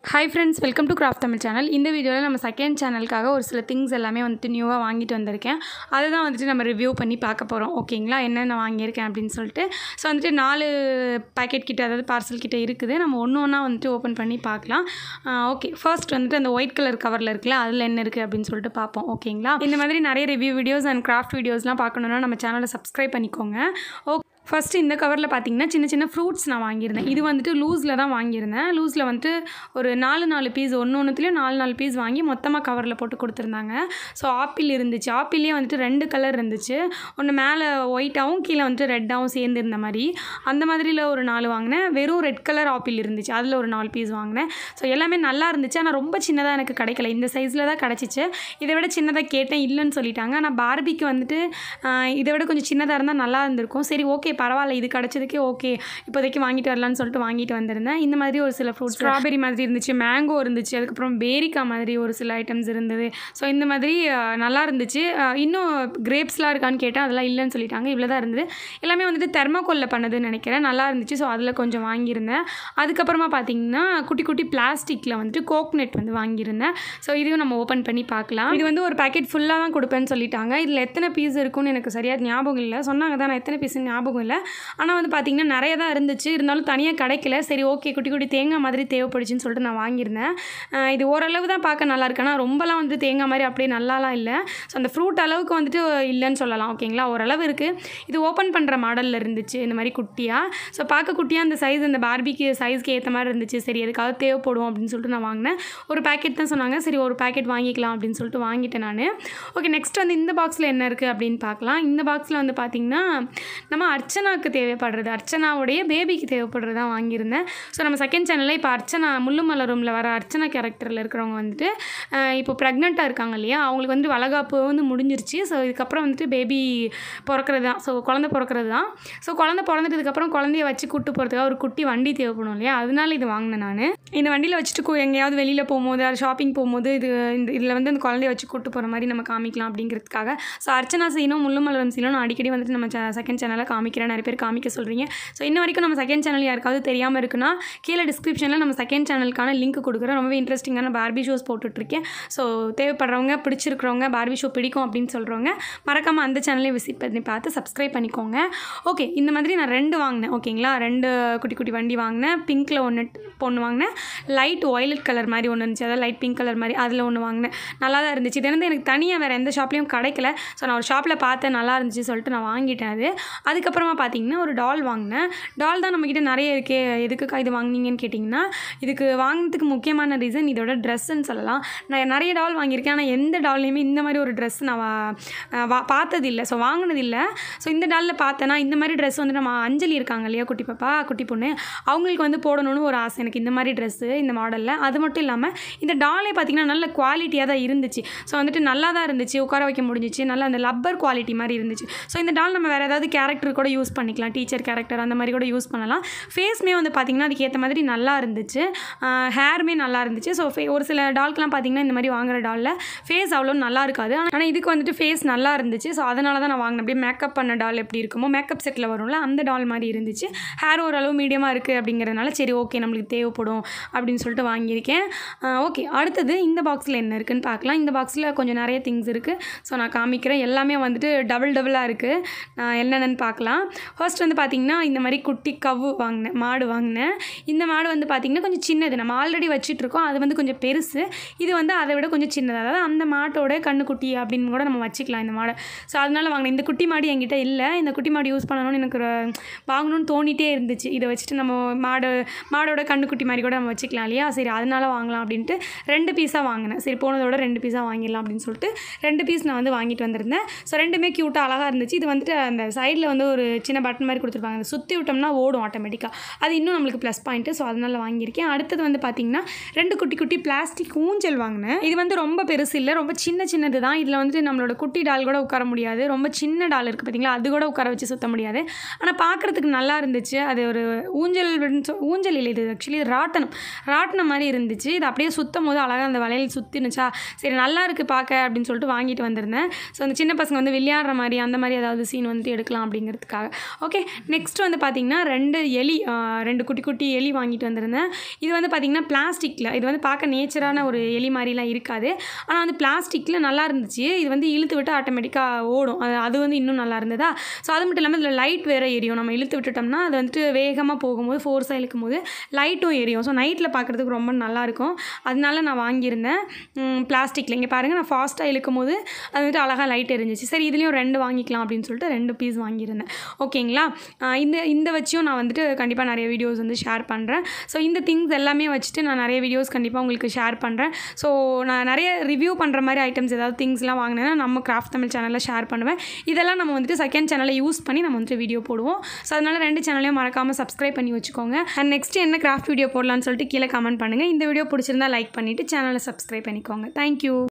hi friends welcome to craft Tamil channel இந்த வீடியோவில் நம்ம செகண்ட் சேனலுக்காக ஒரு சில திங்ஸ் எல்லாமே வந்துட்டு நியூவாக வாங்கிட்டு வந்திருக்கேன் அதை தான் வந்துட்டு நம்ம ரிவ்யூ பண்ணி பார்க்க போகிறோம் ஓகேங்களா என்னென்ன வாங்கியிருக்கேன் அப்படின்னு சொல்லிட்டு ஸோ வந்துட்டு நாலு பேக்கெட் கிட்ட அதாவது பார்சல் கிட்ட இருக்குது நம்ம ஒன்று ஒன்றா வந்துட்டு ஓப்பன் பண்ணி பார்க்கலாம் ஓகே ஃபர்ஸ்ட் வந்துட்டு அந்த ஒயிட் கலர் கவரில் இருக்குல்ல அதில் என்ன இருக்குது அப்படின்னு சொல்லிட்டு பார்ப்போம் ஓகேங்களா இந்த மாதிரி நிறைய ரிவ்யூ வீடியோஸ் அண்ட் கிராஃப்ட் வீடியோஸ்லாம் பார்க்கணுன்னா நம்ம சேனலை சப்ஸ்கிரைப் பண்ணிக்கோங்க ஓகே ஃபஸ்ட்டு இந்த கவரில் பார்த்தீங்கன்னா சின்ன சின்ன ஃப்ரூட்ஸ் நான் வாங்கியிருந்தேன் இது வந்துட்டு லூஸில் தான் வாங்கியிருந்தேன் லூஸில் வந்துட்டு ஒரு நாலு நாலு பீஸ் ஒன்று ஒன்றுத்துலேயும் நாலு நாலு பீஸ் வாங்கி மொத்தமாக கவரில் போட்டு கொடுத்துருந்தாங்க ஸோ ஆப்பிள் இருந்துச்சு ஆப்பிள்லேயே வந்துட்டு ரெண்டு கலர் இருந்துச்சு ஒன்று மேலே ஒயிட்டாகவும் கீழே வந்துட்டு ரெட்டாகவும் சேர்ந்து இருந்த மாதிரி அந்த மாதிரியில் ஒரு நாலு வாங்கினேன் வெறும் ரெட் கலர் ஆப்பிள் இருந்துச்சு அதில் ஒரு நாலு பீஸ் வாங்கினேன் ஸோ எல்லாமே நல்லா இருந்துச்சு ஆனால் ரொம்ப சின்னதாக எனக்கு கிடைக்கல இந்த சைஸில் தான் கிடச்சிச்சு இதை விட சின்னதாக கேட்டேன் இல்லைன்னு சொல்லிட்டாங்க ஆனால் பார்பிக்கு வந்துட்டு ஆஹ், இதை விட கொஞ்சம் சின்னதாக இருந்தால் நல்லா இருந்திருக்கும் சரி ஓகே பரவாயில்ல இது கிடச்சதுக்கே ஓகே இப்போதைக்கு வாங்கிட்டு வரலான்னு சொல்லிட்டு வாங்கிட்டு வந்திருந்தேன் இந்த மாதிரி ஒரு சில ஃப்ரூட்ஸ் ஸ்ட்ராபெரி மாதிரி இருந்துச்சு மேங்கோ இருந்துச்சு அதுக்கப்புறம் பேரிக்கா மாதிரி ஒரு சில ஐட்டம்ஸ் இருந்தது ஸோ இந்த மாதிரி ஆஹ், நல்லா இருந்துச்சு ஆஹ், இன்னும் கிரேப்ஸ்லாம் இருக்கான்னு கேட்டேன் அதெல்லாம் இல்லைன்னு சொல்லிட்டாங்க இவ்வளோ தான் இருந்தது எல்லாமே வந்துட்டு தெர்மோக்கோலில் பண்ணதுன்னு நினைக்கிறேன் நல்லா இருந்துச்சு ஸோ அதில் கொஞ்சம் வாங்கியிருந்தேன் அதுக்கப்புறமா பார்த்தீங்கன்னா குட்டி குட்டி பிளாஸ்டிக்கில் வந்துட்டு கோக்னட் வந்து வாங்கியிருந்தேன் ஸோ இதையும் நம்ம ஓப்பன் பண்ணி பார்க்கலாம் இது வந்து ஒரு பேக்கெட் ஃபுல்லாக தான் கொடுப்பேன்னு சொல்லிட்டாங்க இதில் எத்தனை பீஸ் இருக்கும்னு எனக்கு சரியாக ஞாபகம் இல்லை சொன்னாங்க தான் நான் எத்தனை பீஸ் ஞாபகம் இல்லை ஆனால் வந்து பார்த்திங்கன்னா நிறைய தான் இருந்துச்சு இருந்தாலும் தனியாக கிடைக்கல சரி ஓகே குட்டி குட்டி தேங்காய் மாதிரி தேவைப்படுச்சுன்னு சொல்லிட்டு நான் வாங்கியிருந்தேன் அஹ் இது ஓரளவு தான் பார்க்க நல்லா இருக்கு ஆனால் ரொம்பலாம் வந்து தேங்காய் மாதிரி அப்படியே நல்லாலாம் இல்லை ஸோ அந்த ஃப்ரூட் அளவுக்கு வந்துட்டு இல்லைன்னு சொல்லலாம் ஓகேங்களா ஓரளவு இருக்குது இது ஓப்பன் பண்ணுற மாடலில் இருந்துச்சு இந்த மாதிரி குட்டியாக ஸோ பார்க்க குட்டியாக அந்த சைஸ் அந்த பார்பிக்கு சைஸ்க்கு ஏற்ற மாதிரி இருந்துச்சு சரி எதுக்காவது தேவைப்படும் அப்படின்னு சொல்லிட்டு நான் வாங்கினேன் ஒரு பேக்கெட் தான் சொன்னாங்க சரி ஒரு பேக்கெட் வாங்கிக்கலாம் அப்படின்னு சொல்லிட்டு வாங்கிட்டேன் நான் ஓகே நெக்ஸ்ட் வந்து இந்த பாக்ஸில் என்ன இருக்குது அப்படின்னு பார்க்கலாம் இந்த பாக்ஸில் வந்து பார்த்திங்கன்னா நம்ம அர்ச்சனாவுக்கு தேவைப்படுறது அர்ச்சனாவுடைய பேபிக்கு தேவைப்படுறது தான் வாங்கியிருந்தேன் ஸோ நம்ம செகண்ட் சேனலில் இப்போ அர்ச்சனா முள்ளுமலை ரூமில் வர அர்ச்சனா கேரக்டரில் இருக்கிறவங்க வந்துட்டு அஹ், இப்போ ப்ரெக்னெண்ட்டாக இருக்காங்க இல்லையா அவங்களுக்கு வந்து வளகாப்பு வந்து முடிஞ்சிருச்சு ஸோ இதுக்கப்புறம் வந்துட்டு பேபி பிறக்கிறது தான் ஸோ குழந்தை பிறக்கிறது தான் ஸோ குழந்தை பிறந்துட்டதுக்கப்புறம் குழந்தைய வச்சு கூட்டு போகிறதுக்காக ஒரு குட்டி வண்டி தேவைப்படும் இல்லையா அதனால இது வாங்கினேன் நான் இந்த வண்டியில் வச்சுட்டு கு- எங்கேயாவது வெளியில் போகும்போது அது ஷாப்பிங் போகும்போது இது இந்த இதில் வந்து அந்த குழந்தைய வச்சு கூட்டு போகிற மாதிரி நம்ம காமிக்கலாம் அப்படிங்கிறதுக்காக ஸோ அர்ச்சனா சீனும் முள்ளுமலரும் சீனும் நான் அடிக்கடி வந்துட்டு நம்ம செகண்ட் சேனலில் காமிக்கிறேன் நிறைய பேர் காமிக்க சொல்கிறீங்க ஸோ இன்ன வரைக்கும் நம்ம செகண்ட் சேனல் யாருக்காவது தெரியாமல் இருக்குன்னா கீழே டிஸ்கிரிப்ஷனில் நம்ம செகண்ட் சேனலுக்கான லிங்க் கொடுக்குறேன் ரொம்பவே இன்ட்ரெஸ்டிங்கான பார்பி ஷோஸ் போட்டுட்ருக்கேன் ஸோ தேவைப்படுறவங்க பிடிச்சிருக்கிறவங்க பார்பி ஷோ பிடிக்கும் அப்படின்னு சொல்கிறவங்க மறக்காமல் அந்த சேனலையும் விசிட் பண்ணி பார்த்து சப்ஸ்கிரைப் பண்ணிக்கோங்க ஓகே இந்த மாதிரி நான் ரெண்டு வாங்கினேன் ஓகேங்களா ரெண்டு குட்டி குட்டி வண்டி வாங்கினேன் பிங்க்கில் ஒன்று ஒன்று வாங்கினேன் லைட் ஒயலட் கலர் மாதிரி ஒன்று இருந்துச்சு அதாவது லைட் பிங்க் கலர் மாதிரி அதில் ஒன்று வாங்கினேன் நல்லா தான் இருந்துச்சு இது வந்து எனக்கு தனியாக வேறு எந்த ஷாப்லேயும் கிடைக்கல ஸோ நான் ஒரு ஷாப்பில் பார்த்தேன் நல்லா இருந்துச்சு சொல்லிட்டு நான் வாங்கிட்டேன் அது அதுக்கப்புறமா பார்த்தீங்கன்னா ஒரு டால் வாங்கினேன் டால் தான் நம்மக்கிட்ட நிறைய இருக்கே எதுக்குக்கா இது வாங்குனீங்கன்னு கேட்டிங்கன்னா இதுக்கு வாங்கினதுக்கு முக்கியமான ரீசன் இதோட ட்ரெஸ்ஸுன்னு சொல்லலாம் நான் நிறைய டால் வாங்கியிருக்கேன் ஆனால் எந்த டால்லையுமே இந்த மாதிரி ஒரு ட்ரெஸ் நான் வா- அஹ் வா பார்த்ததில்லை ஸோ வாங்கினதில்லை ஸோ இந்த டாலில் பார்த்தேன்னா இந்த மாதிரி ட்ரெஸ் வந்து நம்ம அஞ்சலி இருக்காங்க இல்லையா குட்டி பாப்பா குட்டி பொண்ணு அவங்களுக்கு வந்து போடணும்னு ஒரு ஆசை எனக்கு இந்த மாதிரி ட்ரெஸ்ஸு இந்த மாடலில் அது மட்டும் இல்லாமல் இந்த டாலே பார்த்திங்கன்னா நல்ல குவாலிட்டியாக தான் இருந்துச்சு ஸோ வந்துட்டு நல்லா தான் இருந்துச்சு உட்கார வைக்க முடிஞ்சிச்சு நல்லா அந்த லப்பர் குவாலிட்டி மாதிரி இருந்துச்சு ஸோ இந்த டால் நம்ம வேறு ஏதாவது கேரக்டர் கூட யூஸ் பண்ணிக்கலாம் டீச்சர் கேரக்டர் அந்த மாதிரி கூட யூஸ் பண்ணலாம் ஃபேஸ்மே வந்து பார்த்திங்கன்னா அதுக்கு ஏற்ற மாதிரி நல்லா இருந்துச்சு ஹேருமே நல்லா இருந்துச்சு ஸோ ஃபே ஒரு சில டால்க்கெலாம் பார்த்திங்கன்னா இந்த மாதிரி வாங்குற டாலில் ஃபேஸ் அவ்வளோ நல்லா இருக்காது ஆனால் இதுக்கு வந்துட்டு ஃபேஸ் நல்லா இருந்துச்சு ஸோ அதனால தான் நான் வாங்கினேன் அப்படியே மேக்கப் பண்ண டால் எப்படி இருக்குமோ மேக்கப் செட்டில் வரும்ல அந்த டால் மாதிரி இருந்துச்சு ஹேர் ஓரளவு மீடியமாக இருக்குது அப்படிங்கிறதுனால சரி ஓகே நம்மளுக்கு தேவைப்படும் அப்படின்னு சொல்லிட்டு வாங்கியிருக்கேன் ஓகே அடுத்தது இந்த பாக்ஸில் என்ன இருக்குன்னு பார்க்கலாம் இந்த பாக்ஸில் கொஞ்சம் நிறைய திங்ஸ் இருக்குது ஸோ நான் காமிக்கிறேன் எல்லாமே வந்துட்டு டபுள் டபுளாக இருக்குது நான் என்னென்னு பார்க்கலாம் ஃபர்ஸ்ட் வந்து பார்த்திங்கன்னா இந்த மாதிரி குட்டி கவ்வு வாங்கினேன் மாடு வாங்கினேன் இந்த மாடு வந்து பார்த்திங்கன்னா கொஞ்சம் சின்னது நம்ம ஆல்ரெடி வச்சிட்ருக்கோம் அது வந்து கொஞ்சம் பெருசு இது வந்து அதை விட கொஞ்சம் சின்னது அதாவது அந்த மாட்டோட கண்ணுக்குட்டி அப்படின்னு கூட நம்ம வச்சுக்கலாம் இந்த மாடை ஸோ அதனால வாங்கினேன் இந்த குட்டி மாடு என்கிட்ட இல்லை இந்த குட்டி மாடு யூஸ் பண்ணணும்னு எனக்கு ஒரு- வாங்கணும்னு தோணிட்டே இருந்துச்சு இதை வச்சுட்டு நம்ம மாடு மாடோட கண்ணுக்குட்டி மாதிரி கூட நம்ம வச்சுக்கலாம் இல்லையா சரி அதனால வாங்கலாம் அப்படின்ட்டு ரெண்டு பீஸாக வாங்கினேன் சரி போனதோட ரெண்டு பீஸாக வாங்கிடலாம் அப்படின்னு சொல்லிட்டு ரெண்டு பீஸ் நான் வந்து வாங்கிட்டு வந்திருந்தேன் ஸோ ரெண்டுமே க்யூட்டாக அழகாக இருந்துச்சு இது வந்துட்டு அந்த சைடில் வந்து ஒரு சின்ன பட்டன் மாதிரி கொடுத்துருப்பாங்க அதை சுற்றி விட்டோம்னா ஓடும் ஆட்டோமேட்டிக்காக அது இன்னும் நம்மளுக்கு ப்ளஸ் பாயிண்ட்டு ஸோ அதனால வாங்கியிருக்கேன் அடுத்தது வந்து பார்த்திங்கன்னா ரெண்டு குட்டி குட்டி பிளாஸ்டிக் ஊஞ்சல் வாங்கினேன் இது வந்து ரொம்ப பெருசு இல்லை ரொம்ப சின்ன சின்னது தான் இதில் வந்துட்டு நம்மளோட குட்டி டால் கூட உட்கார முடியாது ரொம்ப சின்ன டால் இருக்குது பார்த்தீங்களா அது கூட உட்கார வச்சு சுத்த முடியாது ஆனால் பார்க்குறதுக்கு நல்லா இருந்துச்சு அது ஒரு ஊஞ்சல் விடுன்னு சொ- ஊஞ்சல் இல்லை இது ஆக்சுவலி ராட்டனம் ராட்டினம் மாதிரி இருந்துச்சு இது அப்படியே சுத்தும் போது அழகாக அந்த வளையல் சுற்றினுச்சா சரி நல்லா இருக்குது பார்க்க அப்படின்னு சொல்லிட்டு வாங்கிட்டு வந்திருந்தேன் ஸோ அந்த சின்ன பசங்க வந்து விளையாடுற மாதிரி அந்த மாதிரி ஏதாவது சீன் வந்துட்டு எடுக்கலாம் அப்படிங்கிறதுக்காக பண்ணுறதுக்காக ஓகே நெக்ஸ்ட் வந்து பார்த்திங்கன்னா ரெண்டு எலி ஆஹ், ரெண்டு குட்டி குட்டி எலி வாங்கிட்டு வந்திருந்தேன் இது வந்து பார்த்திங்கன்னா பிளாஸ்டிக்கில் இது வந்து பார்க்க நேச்சரான ஒரு எலி மாதிரிலாம் இருக்காது ஆனால் வந்து பிளாஸ்டிக்கில் நல்லா இருந்துச்சு இது வந்து இழுத்து விட்டு ஆட்டோமேட்டிக்காக ஓடும் அது அது வந்து இன்னும் நல்லா இருந்ததா ஸோ அது மட்டும் இல்லாமல் இதில் லைட் வேறு எரியும் நம்ம இழுத்து விட்டுட்டோம்னா அது வந்துட்டு வேகமாக போகும்போது ஃபோர்ஸாக இழுக்கும் போது லைட்டும் எரியும் ஸோ நைட்டில் பார்க்குறதுக்கு ரொம்ப நல்லாயிருக்கும் அதனால நான் வாங்கியிருந்தேன் பிளாஸ்டிக்கில் இங்கே பாருங்கள் நான் ஃபாஸ்ட்டாக இழுக்கும் போது அது வந்துட்டு அழகாக லைட் எரிஞ்சிச்சு சரி இதுலேயும் ரெண்டு வாங்கிக்கலாம் அப்படின்னு சொல்லிட்டு ரெண்டு பீஸ் வாங்கியிருந்தேன் ஓகேங்களா ஆஹ் இந்த இந்த வச்சும் நான் வந்துட்டு கண்டிப்பாக நிறைய வீடியோஸ் வந்து ஷேர் பண்ணுறேன் ஸோ இந்த திங்ஸ் எல்லாமே வச்சுட்டு நான் நிறைய வீடியோஸ் கண்டிப்பாக உங்களுக்கு ஷேர் பண்ணுறேன் ஸோ நான் நிறைய ரிவ்யூ பண்ணுற மாதிரி ஐட்டம்ஸ் ஏதாவது திங்ஸ்லாம் வாங்கினேன்னா நம்ம கிராஃப்ட் தமிழ் சேனலில் ஷேர் பண்ணுவேன் இதெல்லாம் நம்ம வந்துட்டு செகண்ட் சேனலில் யூஸ் பண்ணி நம்ம வந்துட்டு வீடியோ போடுவோம் ஸோ அதனால் ரெண்டு சேனலையும் மறக்காமல் சப்ஸ்கிரைப் பண்ணி வச்சுக்கோங்க அண்ட் நெக்ஸ்ட் என்ன கிராஃப்ட் வீடியோ போடலான்னு சொல்லிட்டு கீழே கமெண்ட் பண்ணுங்கள் இந்த வீடியோ பிடிச்சிருந்தா லைக் பண்ணிவிட்டு சேனலை சப்ஸ்கிரைப் பண்ணிக்கோங்க தேங்க்யூ